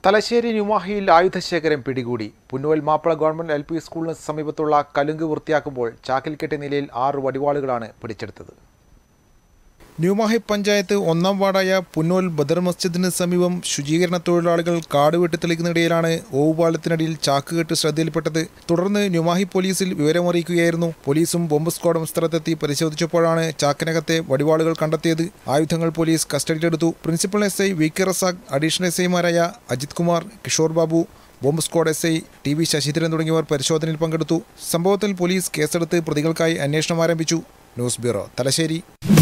തലശ്ശേരി ന്യൂമാഹിയിൽ ആയുധശേഖരം പിടികൂടി Punnuval Mappila government L P സ്കൂളിന് സമീപത്തുള്ള കലുങ്ക് വൃത്തിയാക്കുമ്പോൾ ചാക്കിൽ കെട്ടിയ നിലയിൽ ആറ് വടിവാളുകളാണ് പിടിച്ചെടുത്തത് ന്യൂമാഹി പഞ്ചായത്ത് ഒന്നാം വാർഡായ പുന്നോൽ ബദർ മസ്ജിദിന് സമീപം ശുചീകരണ തൊഴിലാളികൾ കാട് വെട്ടിത്തെളിക്കുന്നതിനിടയിലാണ് ഓവുപാലത്തിനടിയിൽ ചാക്ക് കെട്ട് ശ്രദ്ധയിൽപ്പെട്ടത് തുടർന്ന് ന്യൂമാഹി പോലീസിൽ വിവരമറിയിക്കുകയായിരുന്നു പോലീസും ബോംബ് സ്ക്വാഡും സ്ഥലത്തെത്തി പരിശോധിച്ചപ്പോഴാണ് ചാക്കിനകത്തെ വടിവാളുകൾ കണ്ടെത്തിയത് ആയുധങ്ങൾ പോലീസ് കസ്റ്റഡിയിലെടുത്തു principal S I V K Razak additional S ഐമാരായ Ajith Kumar Kishore Babu bomb squad S I T V Sasidharan തുടങ്ങിയവർ പരിശോധനയിൽ പങ്കെടുത്തു സംഭവത്തിൽ പോലീസ് കേസെടുത്ത് പ്രതികൾക്കായി അന്വേഷണം ആരംഭിച്ചു ന്യൂസ് ബ്യൂറോ തലശ്ശേരി